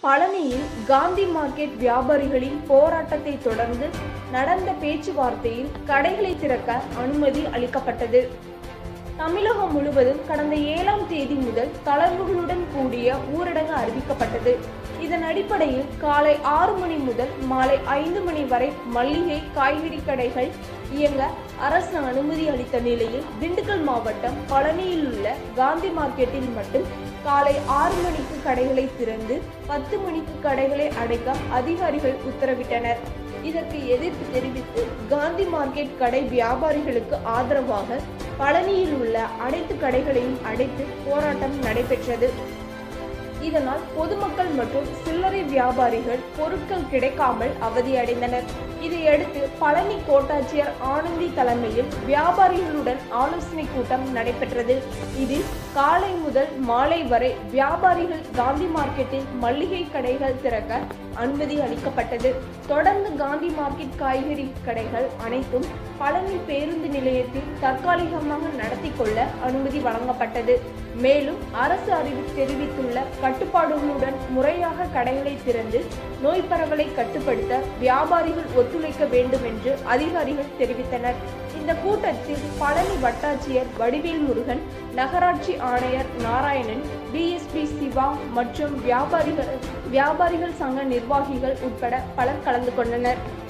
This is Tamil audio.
பழனியில் காந்தி மார்க்கெட் வியாபாரிகளின் போராட்டத்தை தொடர்ந்து நடந்த பேச்சுவார்த்தையில் கடைகளை திறக்க அனுமதி அளிக்கப்பட்டது தமிழகம் முழுவதும் கடந்த ஏழாம் தேதி முதல் தளர்வுகளுடன் கூடிய ஊரடங்கு அறிவிக்கப்பட்டது இதன் அடிப்படையில் காலை ஆறு மணி முதல் மாலை ஐந்து மணி வரை மல்லிகை காய்கறி கடைகள் இயங்க அரசு அனுமதி அளித்த நிலையில் திண்டுக்கல் மாவட்டம் பழனியில் உள்ள காந்தி மார்க்கெட்டில் மட்டும் காலை ஆறு மணிக்கு கடைகளை திறந்து பத்து மணிக்கு கடைகளை அடைக்க அதிகாரிகள் உத்தரவிட்டனர் இதற்கு எதிர்ப்பு தெரிவித்து காந்தி மார்க்கெட் கடை வியாபாரிகளுக்கு ஆதரவாக பழனியில் உள்ள அனைத்து கடைகளையும் அடைத்து போராட்டம் நடைபெற்றது இதனால் பொதுமக்கள் மற்றும் சில்லறை வியாபாரிகள் பொருட்கள் கிடைக்காமல் அவதியடைந்தனர் இதையடுத்து பழனி கோட்டாட்சியர் ஆனந்தி தலைமையில் வியாபாரிகளுடன் ஆலோசனை கூட்டம் நடைபெற்றது இதில் காலை முதல் மாலை வரை வியாபாரிகள் காந்தி மார்க்கெட்டில் மளிகை கடைகள் திறக்க அனுமதி அளிக்கப்பட்டது தொடர்ந்து காந்தி மார்க்கெட் காய்கறி கடைகள் அனைத்தும் பழனி பேருந்து நிலையத்தில் தற்காலிகமாக நடத்தி கொள்ள அனுமதி வழங்கப்பட்டது மேலும் அரசு அறிவி தெரிவித்துள்ள கட்டுப்பாடுகளுடன் முறையாக கடைகளை திறந்து நோய் பரவலை கட்டுப்படுத்த வியாபாரிகள் ஒத்துழைக்க வேண்டும் என்று அதிகாரிகள் தெரிவித்தனர் இந்த கூட்டத்தில் பழனி வட்டாட்சியர் வடிவேல் முருகன் நகராட்சி ஆணையர் நாராயணன் டிஎஸ்பி சிவா மற்றும் வியாபாரிகள் வியாபாரிகள் சங்க நிர்வாகிகள் உட்பட பலர் கலந்து கொண்டனர்